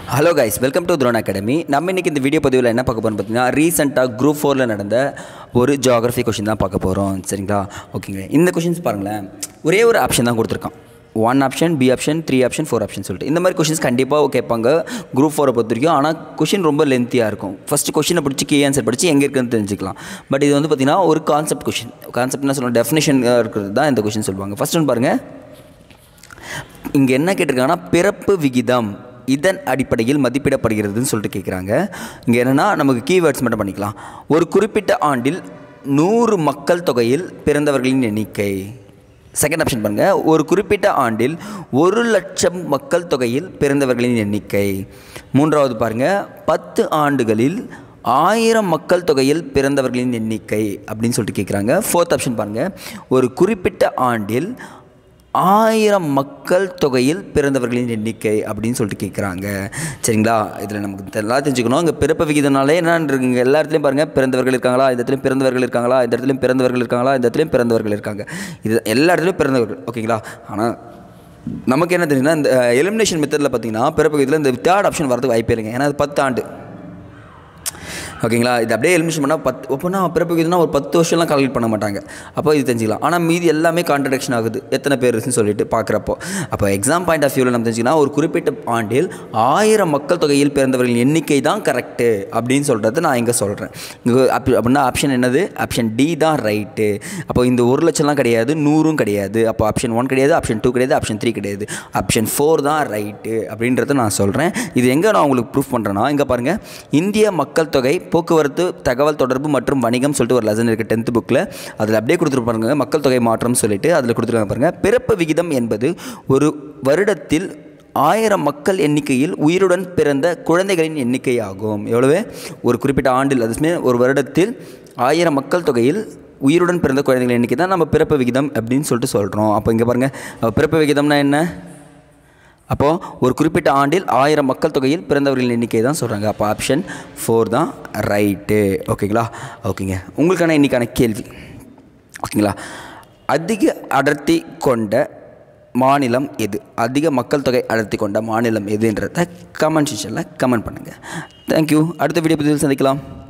hello guys welcome to Drona Academy நம்ம இன்றைக்கி இந்த வீடியோ பதிவில் என்ன பார்க்க போகிறோம் பார்த்தீங்கன்னா ரீசெண்டாக குரூப் ஃபோரில் நடந்த ஒரு ஜியாகிரஃபி கொஷின் தான் பார்க்க போகிறோம் சரிங்களா ஓகேங்க இந்த கொஷின்ஸ் பாருங்களேன் ஒரே ஒரு ஆப்ஷன் தான் கொடுத்துருக்கான் one option B option three option four option சொல்லிட்டு இந்த மாதிரி கொஷின்ஸ் கண்டிப்பாக கேட்பாங்க குரூப் ஃபோரை பொறுத்த வரைக்கும் ஆனால் கொஷின் ரொம்ப லென்த்தியாக இருக்கும் ஃபஸ்ட்டு கொஷினை பிடிச்சி கே ஆன்சர் படித்து எங்கே இருக்குன்னு தெரிஞ்சுக்கலாம் பட் இது வந்து பார்த்திங்கன்னா ஒரு கான்செப்ட் கொஷின் கான்செப்ட் என்ன சொல்லணும் டெஃபினேஷன் இருக்கிறது தான் இந்த கொஷின் சொல்லுவாங்க ஃபஸ்ட் ஒன்று பாருங்கள் இங்கே என்ன கேட்டிருக்காங்கன்னா பிறப்பு விகிதம் இதன் அடிப்படையில் மதிப்பிடப்படுகிறதுன்னு சொல்லிட்டு கேட்குறாங்க இங்கே என்னென்னா நமக்கு கீவேர்ட்ஸ் மட்டும் பண்ணிக்கலாம் ஒரு குறிப்பிட்ட ஆண்டில் நூறு மக்கள் தொகையில் பிறந்தவர்களின் எண்ணிக்கை செகண்ட் ஆப்ஷன் பாருங்கள் ஒரு குறிப்பிட்ட ஆண்டில் ஒரு லட்சம் மக்கள் தொகையில் பிறந்தவர்களின் எண்ணிக்கை மூன்றாவது பாருங்கள் பத்து ஆண்டுகளில் ஆயிரம் மக்கள் தொகையில் பிறந்தவர்களின் எண்ணிக்கை அப்படின்னு சொல்லிட்டு கேட்குறாங்க ஃபோர்த் ஆப்ஷன் பாருங்கள் ஒரு குறிப்பிட்ட ஆண்டில் ஆயிரம் மக்கள் தொகையில் பிறந்தவர்களின் எண்ணிக்கை அப்படின்னு சொல்லிட்டு கேட்குறாங்க சரிங்களா இதில் நமக்கு எல்லாம் தெரிஞ்சுக்கணும் இங்கே பிறப்பு விகிதனாலே என்னன்னு இருக்குங்க எல்லா இடத்துலையும் பாருங்கள் பிறந்தவர்கள் இருக்காங்களா இந்த இடத்துலையும் பிறந்தவர்கள் இருக்காங்களா இந்த இடத்துலையும் பிறந்தவர்கள் இருக்காங்களா இந்த இடத்துலையும் பிறந்தவர்கள் இருக்காங்க இது எல்லா இடத்துலையும் பிறந்தவர்கள் ஓகேங்களா ஆனால் நமக்கு என்ன தெரியுதுன்னா இந்த எலிமினேஷன் மெத்தடில் பார்த்தீங்கன்னா பிறப்பு விகிதத்தில் இந்த தேர்ட் ஆப்ஷன் வரதுக்கு வாய்ப்பே இல்லைங்க ஏன்னா அது பத்து ஆண்டு ஓகேங்களா இது அப்படியே எலிமினேஷன் பண்ணால் பத்து அப்போனா பிறப்பு விகிதம்னா ஒரு பத்து வருஷம்லாம் கால்குலேட் பண்ண மாட்டாங்க அப்போ இது தெரிஞ்சுக்கலாம் ஆனால் மீதி எல்லாமே கான்ட்ரடிக்ஷன் ஆகுது எத்தனை பேர் இருக்குன்னு சொல்லிட்டு பார்க்குறப்போ அப்போ எக்ஸாம் பாயிண்ட் ஆஃப் வியூவில் நம்ம தெரிஞ்சுக்கலாம் ஒரு குறிப்பிட்ட ஆண்டில் ஆயிரம் மக்கள் தொகையில் பிறந்தவர்களின் எண்ணிக்கை தான் கரெக்டு அப்படின்னு சொல்கிறது நான் இங்கே சொல்கிறேன் இங்கே அப்படி அப்படின்னா ஆப்ஷன் என்னது ஆப்ஷன் டி தான் ரைட்டு அப்போ இந்த ஒரு லட்சம்லாம் கிடையாது நூறும் கிடையாது அப்போ ஆப்ஷன் ஒன் கிடையாது ஆப்ஷன் டூ கிடையாது ஆப்ஷன் த்ரீ கிடையாது ஆப்ஷன் ஃபோர் தான் ரைட்டு அப்படின்றத நான் சொல்கிறேன் இது எங்கே நான் உங்களுக்கு ப்ரூஃப் பண்ணுறேன்னா இங்கே பாருங்கள் இந்திய மக்கள் தொகை போக்குவரத்து தகவல் தொடர்பு மற்றும் வணிகம் சொல்லிட்டு ஒரு லெசன் இருக்குது டென்த்து புக்கில் அதில் அப்படியே கொடுத்துருப்பாருங்க மக்கள் தொகை மாற்றம் சொல்லிட்டு அதில் கொடுத்துருக்காங்க பாருங்கள் பிறப்பு விகிதம் என்பது ஒரு வருடத்தில் ஆயிரம் மக்கள் எண்ணிக்கையில் உயிருடன் பிறந்த குழந்தைகளின் எண்ணிக்கை ஆகும் எவ்வளவு ஒரு குறிப்பிட்ட ஆண்டில் அதுமே ஒரு வருடத்தில் ஆயிரம் மக்கள் தொகையில் உயிருடன் பிறந்த குழந்தைகளின் எண்ணிக்கை தான் நம்ம பிறப்பு விகிதம் அப்படின்னு சொல்லிட்டு சொல்கிறோம் அப்போ இங்கே பாருங்கள் பிறப்பு விகிதம்னா என்ன அப்போது ஒரு குறிப்பிட்ட ஆண்டில் ஆயிரம் மக்கள் தொகையில் பிறந்தவர்களின் எண்ணிக்கை தான் சொல்கிறாங்க அப்போ ஆப்ஷன் ஃபோர் தான் ரைட்டு ஓகேங்களா ஓகேங்க உங்களுக்கான இன்னைக்கான கேள்வி ஓகேங்களா அதிக அடர்த்தி கொண்ட மாநிலம் எது அதிக மக்கள் தொகை அடர்த்தி கொண்ட மாநிலம் எதுன்றத கமெண்ட் செக்ஷனில் கமெண்ட் பண்ணுங்கள் தேங்க்யூ அடுத்த வீடியோ பதிவில் சந்திக்கலாம்